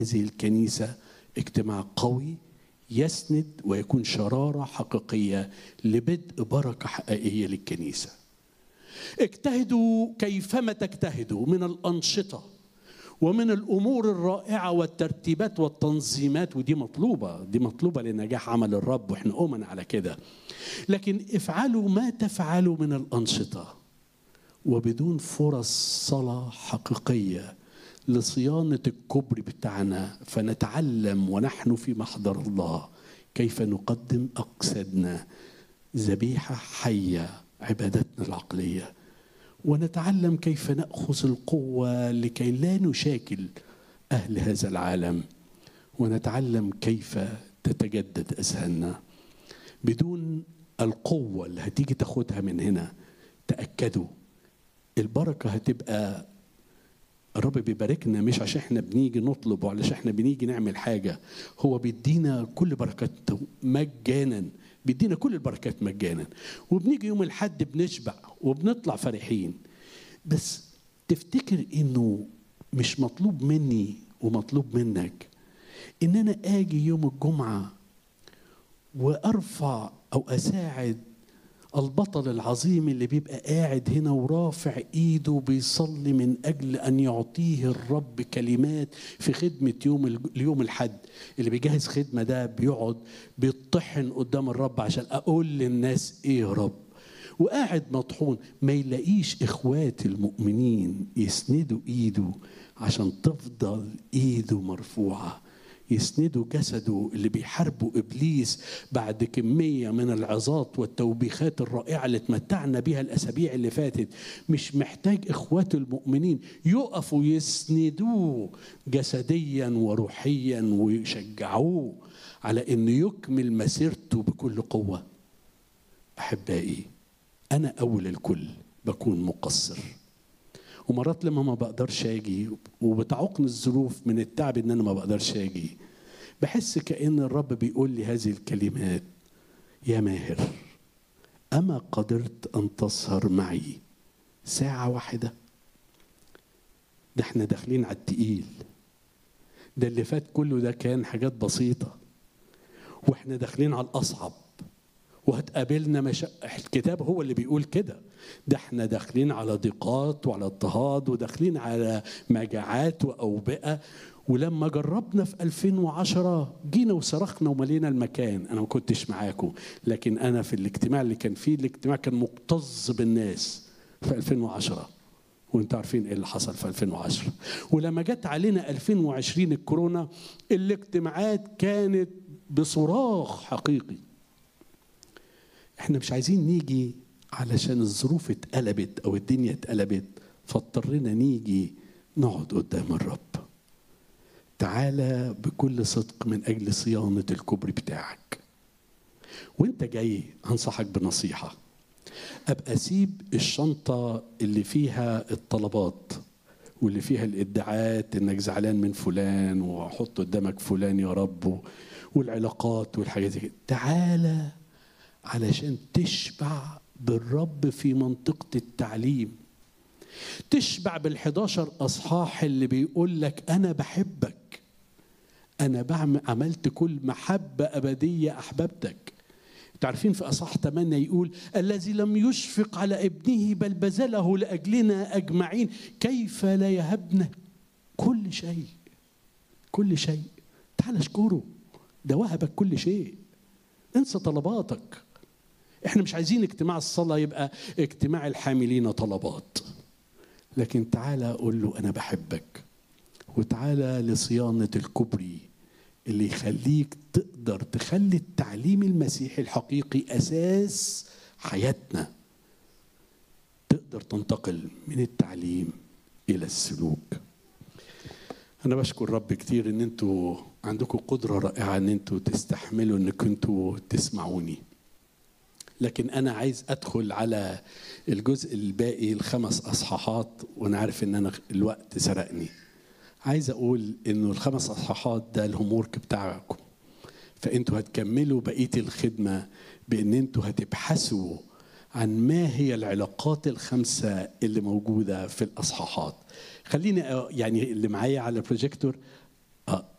هذه الكنيسة اجتماع قوي يسند ويكون شرارة حقيقية لبدء بركة حقيقية للكنيسة اجتهدوا كيفما تجتهدوا من الأنشطة ومن الأمور الرائعة والترتيبات والتنظيمات ودي مطلوبة دي مطلوبة لنجاح عمل الرب وإحنا أؤمن على كده لكن افعلوا ما تفعلوا من الأنشطة وبدون فرص صلاة حقيقية لصيانة الكبر بتاعنا فنتعلم ونحن في محضر الله كيف نقدم أجسادنا ذبيحة حية عبادتنا العقلية ونتعلم كيف نأخذ القوة لكي لا نشاكل أهل هذا العالم ونتعلم كيف تتجدد أذهاننا بدون القوة اللي هتيجي تاخدها من هنا تأكدوا البركة هتبقى الرب بيباركنا مش عشان احنا بنيجي نطلب وعلشان احنا بنيجي نعمل حاجة هو بيدينا كل بركاته مجانا بيدينا كل البركات مجانا وبنيجي يوم الحد بنشبع وبنطلع فرحين بس تفتكر انه مش مطلوب مني ومطلوب منك ان انا اجي يوم الجمعة وارفع او اساعد البطل العظيم اللي بيبقى قاعد هنا ورافع ايده بيصلي من اجل ان يعطيه الرب كلمات في خدمه يوم اليوم الحد اللي بيجهز خدمه ده بيقعد بيطحن قدام الرب عشان اقول للناس ايه يا رب وقاعد مطحون ما يلاقيش اخوات المؤمنين يسندوا ايده عشان تفضل ايده مرفوعه يسندوا جسده اللي بيحاربوا ابليس بعد كميه من العظات والتوبيخات الرائعه اللي اتمتعنا بها الاسابيع اللي فاتت مش محتاج اخواته المؤمنين يقفوا يسندوه جسديا وروحيا ويشجعوه على انه يكمل مسيرته بكل قوه احبائي انا اول الكل بكون مقصر ومرات لما ما بقدرش اجي وبتعوقني الظروف من التعب ان انا ما بقدرش اجي بحس كأن الرب بيقول لي هذه الكلمات يا ماهر أما قدرت أن تسهر معي ساعة واحدة ده احنا داخلين على التقيل ده اللي فات كله ده كان حاجات بسيطة واحنا داخلين على الأصعب وهتقابلنا مش... الكتاب هو اللي بيقول كده ده احنا داخلين على ضيقات وعلى اضطهاد وداخلين على مجاعات وأوبئة ولما جربنا في 2010 جينا وصرخنا وملينا المكان انا ما كنتش معاكم لكن انا في الاجتماع اللي كان فيه الاجتماع كان مكتظ بالناس في 2010 وانتوا عارفين ايه اللي حصل في 2010 ولما جت علينا 2020 الكورونا الاجتماعات كانت بصراخ حقيقي احنا مش عايزين نيجي علشان الظروف اتقلبت او الدنيا اتقلبت فاضطرينا نيجي نقعد قدام الرب تعالى بكل صدق من اجل صيانه الكبر بتاعك وانت جاي هنصحك بنصيحه ابقى سيب الشنطه اللي فيها الطلبات واللي فيها الادعاءات انك زعلان من فلان واحط قدامك فلان يا رب والعلاقات والحاجات دي تعالى علشان تشبع بالرب في منطقه التعليم تشبع بال11 اصحاح اللي بيقول لك انا بحبك انا بعمل عملت كل محبه ابديه احببتك تعرفين في اصحاح 8 يقول الذي لم يشفق على ابنه بل بذله لاجلنا اجمعين كيف لا يهبنا كل شيء كل شيء تعال اشكره ده وهبك كل شيء انسى طلباتك احنا مش عايزين اجتماع الصلاه يبقى اجتماع الحاملين طلبات لكن تعالى اقول له انا بحبك وتعالى لصيانه الكبري اللي يخليك تقدر تخلي التعليم المسيحي الحقيقي اساس حياتنا تقدر تنتقل من التعليم الى السلوك انا بشكر رب كتير ان انتوا عندكم قدره رائعه ان انتوا تستحملوا انكم انتوا تسمعوني لكن انا عايز ادخل على الجزء الباقي الخمس اصحاحات وانا عارف ان انا الوقت سرقني عايز اقول انه الخمس اصحاحات ده الهوم ورك بتاعكم فانتوا هتكملوا بقيه الخدمه بان انتوا هتبحثوا عن ما هي العلاقات الخمسه اللي موجوده في الاصحاحات خليني يعني اللي معايا على البروجيكتور آه